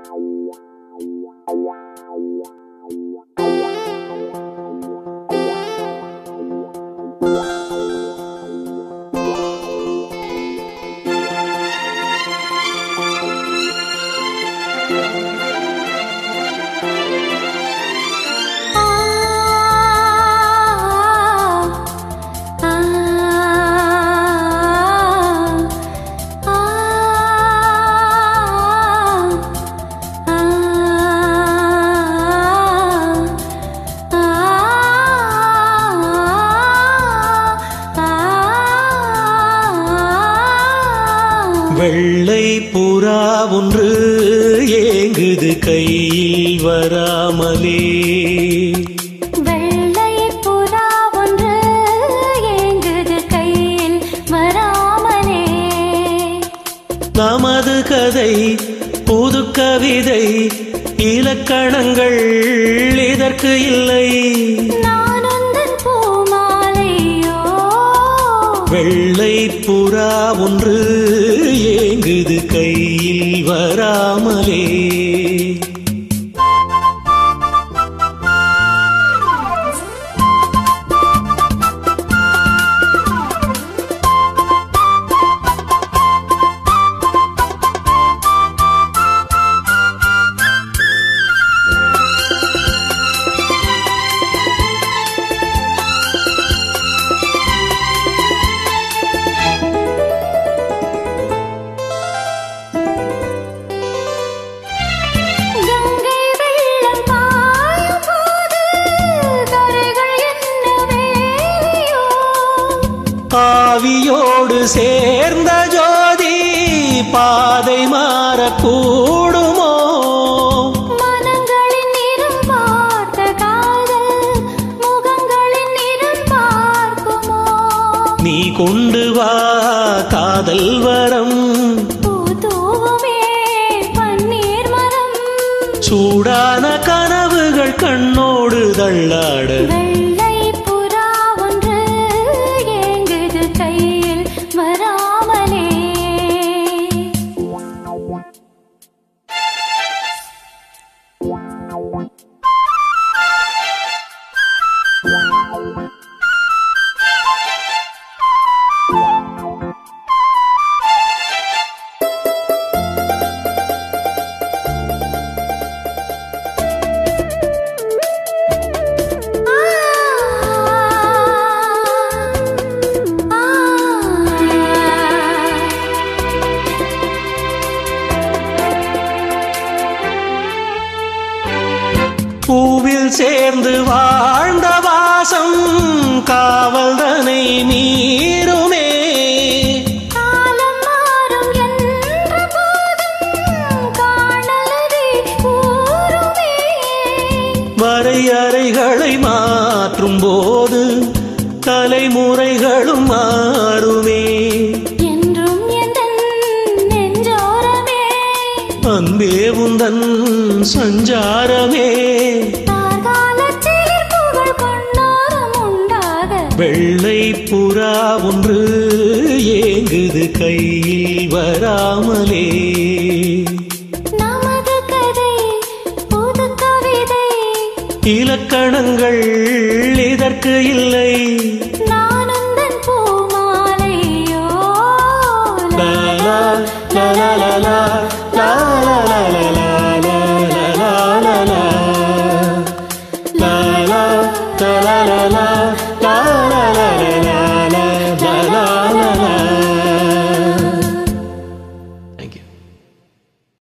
வெள்ளை புறா ஒன்று ஏங்குது கையில் வராமலே வெள்ளை புறா ஒன்று ஏங்குது கையில் வராமலே நமது கதை புது கவிதை இலக்கணங்கள் இதற்கு இல்லை நான் உந்தன் பூமாலையோ வெள்ளை புறா ஒன்று ஏங்குது கையில் வராமலே கங்கை வெள்ளம் பாயும் போது கரைகள் என்ன வேலையோ ஆவியோடு சேர்ந்த ஜோதி பாதை மாறக்கூடுமோ மனங்களின் நிறம் பார்த்த காதல் முகங்களின் நிறம் பார்க்குமோ நீ கொண்டு வா காதல் வரம் பூத்தூவுமே பன்னீர் மரம் சூடான கனவுகள் கண்ணோடு தள்ளாட வெள்ளை புறா ஒன்று ஏங்குது கையில் வராமலே பூவில் சேர்ந்து வாழ்ந்த வாசம் காவல் தனை மீறுமே காலம் மாறும் என்ற போதும் காணலதை கூறுமே வரையறைகளை மாற்றும் போது தலைமுறைகளும் மாறுமே என்றும் எந்தன் நெஞ்சோரமே அன்பே உந்தன் சஞ்சாரமே கார்காலச் சிலிர்ப்புகள் கண்ணோரம் உண்டாக வெள்ளை புறா ஒன்று ஏங்குது கையில் வராமலே நமது கதை புது கவிதை இலக்கணங்கள் இதற்கு இல்லை நான் உந்தன் பூமாலையோ லா, லா, லா, லா, லா, லா, லா, லா, லா, லா, லா, லா, லா, லா, லா, லா. லா, லா, லா, லா, லா, லா,